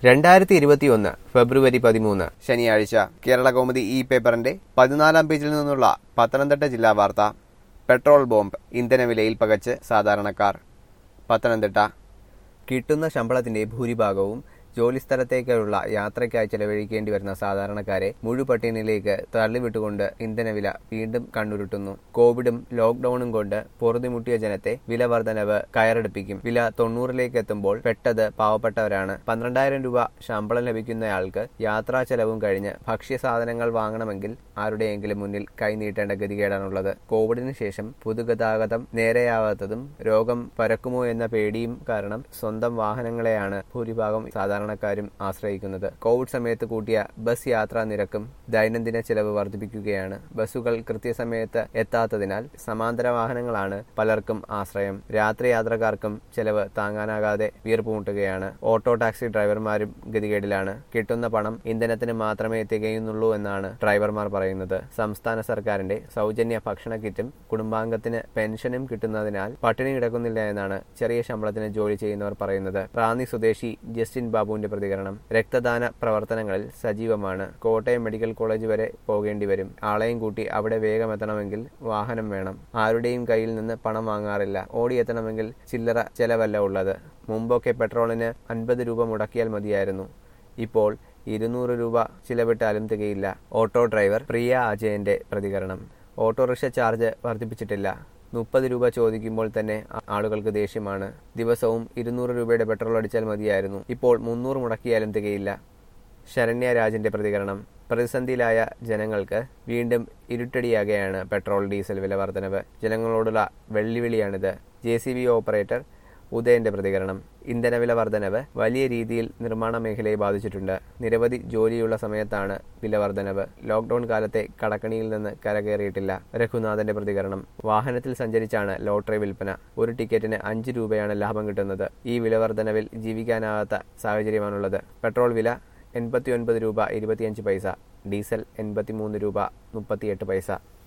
രണ്ടായിരത്തി ഇരുപത്തിയൊന്ന് ഫെബ്രുവരി പതിമൂന്ന് ശനിയാഴ്ച കേരള കൗമുദി ഇ പേപ്പറിന്റെ പതിനാലാം പേജിൽ നിന്നുള്ള പത്തനംതിട്ട ജില്ലാ വാർത്ത പെട്രോൾ ബോംബ് ഇന്ധനവിലയിൽ പകച്ച് സാധാരണക്കാർ പത്തനംതിട്ട കിട്ടുന്ന ശമ്പളത്തിന്റെ ഭൂരിഭാഗവും ജോലിസ്ഥലത്തേക്കുള്ള യാത്രയ്ക്കായി ചെലവഴിക്കേണ്ടി വരുന്ന സാധാരണക്കാരെ മുഴുപട്ടിണിയിലേക്ക് തള്ളിവിട്ടുകൊണ്ട് ഇന്ധനവില വീണ്ടും കണ്ണുരുട്ടുന്നു കോവിഡും ലോക്ഡൌണും കൊണ്ട് പൊറുതിമുട്ടിയ ജനത്തെ വില വർധനവ് കയറടുപ്പിക്കും വില തൊണ്ണൂറിലേക്ക് എത്തുമ്പോൾ പെട്ടത് പാവപ്പെട്ടവരാണ് പന്ത്രണ്ടായിരം രൂപ ശമ്പളം ലഭിക്കുന്നയാൾക്ക് യാത്രാ ചെലവും കഴിഞ്ഞ് ഭക്ഷ്യസാധനങ്ങൾ വാങ്ങണമെങ്കിൽ ആരുടെയെങ്കിലും മുന്നിൽ കൈനീട്ടേണ്ട ഗതികേടാണുള്ളത് കോവിഡിന് ശേഷം പൊതുഗതാഗതം നേരെയാവാത്തതും രോഗം പരക്കുമോ എന്ന പേടിയും കാരണം സ്വന്തം വാഹനങ്ങളെയാണ് ഭൂരിഭാഗം സാധാരണക്കാരും ആശ്രയിക്കുന്നത് കോവിഡ് സമയത്ത് കൂട്ടിയ ബസ് യാത്രാ നിരക്കും ദൈനംദിന ചെലവ് വർദ്ധിപ്പിക്കുകയാണ് ബസ്സുകൾ കൃത്യസമയത്ത് എത്താത്തതിനാൽ സമാന്തര വാഹനങ്ങളാണ് പലർക്കും ആശ്രയം രാത്രി യാത്രക്കാർക്കും ചെലവ് താങ്ങാനാകാതെ വീർപ്പുമുട്ടുകയാണ് ഓട്ടോ ടാക്സി ഡ്രൈവർമാരും ഗതികേടിലാണ് കിട്ടുന്ന പണം ഇന്ധനത്തിന് മാത്രമേ തികയുന്നുള്ളൂ എന്നാണ് ഡ്രൈവർമാർ പറയുന്നത് സംസ്ഥാന സർക്കാരിന്റെ സൗജന്യ ഭക്ഷണ കിറ്റും കുടുംബാംഗത്തിന് പെൻഷനും കിട്ടുന്നതിനാൽ പട്ടിണി കിടക്കുന്നില്ല എന്നാണ് ചെറിയ ശമ്പളത്തിന് ജോലി ചെയ്യുന്നവർ പറയുന്നത് റാന്നി സ്വദേശി ജസ്റ്റിൻ ബാബുവിന്റെ പ്രതികരണം രക്തദാന പ്രവർത്തനങ്ങളിൽ സജീവമാണ് കോട്ടയം മെഡിക്കൽ കോളേജ് വരെ പോകേണ്ടി വരും ആളെയും കൂട്ടി അവിടെ വേഗം എത്തണമെങ്കിൽ വാഹനം വേണം ആരുടെയും കയ്യിൽ നിന്ന് പണം വാങ്ങാറില്ല ഓടിയെത്തണമെങ്കിൽ ചില്ലറ ചെലവല്ല ഉള്ളത് മുമ്പൊക്കെ പെട്രോളിന് അൻപത് രൂപ മുടക്കിയാൽ മതിയായിരുന്നു ഇപ്പോൾ ഇരുന്നൂറ് രൂപ ചിലവിട്ടാലും തികയില്ല ഓട്ടോ ഡ്രൈവർ പ്രിയ അജയന്റെ പ്രതികരണം ഓട്ടോറിക്ഷ ചാർജ് വർദ്ധിപ്പിച്ചിട്ടില്ല മുപ്പത് രൂപ ചോദിക്കുമ്പോൾ തന്നെ ആളുകൾക്ക് ദേഷ്യമാണ് ദിവസവും ഇരുന്നൂറ് രൂപയുടെ പെട്രോൾ അടിച്ചാൽ മതിയായിരുന്നു ഇപ്പോൾ മുന്നൂറ് മുടക്കിയാലും തികയില്ല ശരണ്യ രാജന്റെ പ്രതികരണം പ്രതിസന്ധിയിലായ ജനങ്ങൾക്ക് വീണ്ടും ഇരുട്ടടിയാകുകയാണ് പെട്രോൾ ഡീസൽ വില വർധനവ് ജനങ്ങളോടുള്ള വെല്ലുവിളിയാണിത് ജെ സി ബി ഓപ്പറേറ്റർ ഉദയന്റെ പ്രതികരണം ഇന്ധനവില വർധനവ് വലിയ രീതിയിൽ നിർമ്മാണ മേഖലയെ ബാധിച്ചിട്ടുണ്ട് നിരവധി ജോലിയുള്ള സമയത്താണ് വില വർധനവ് ലോക്ഡൌൺ കാലത്തെ കടക്കണിയിൽ നിന്ന് കരകയറിയിട്ടില്ല രഘുനാഥന്റെ പ്രതികരണം വാഹനത്തിൽ സഞ്ചരിച്ചാണ് ലോട്ടറി വിൽപ്പന ഒരു ടിക്കറ്റിന് അഞ്ച് രൂപയാണ് ലാഭം കിട്ടുന്നത് ഈ വില വർധനവിൽ ജീവിക്കാനാകാത്ത സാഹചര്യമാണുള്ളത് പെട്രോൾ വില എൺപത്തി ഒൻപത് രൂപ ഇരുപത്തിയഞ്ച് പൈസ ഡീസൽ എൺപത്തിമൂന്ന് രൂപ മുപ്പത്തിയെട്ട് പൈസ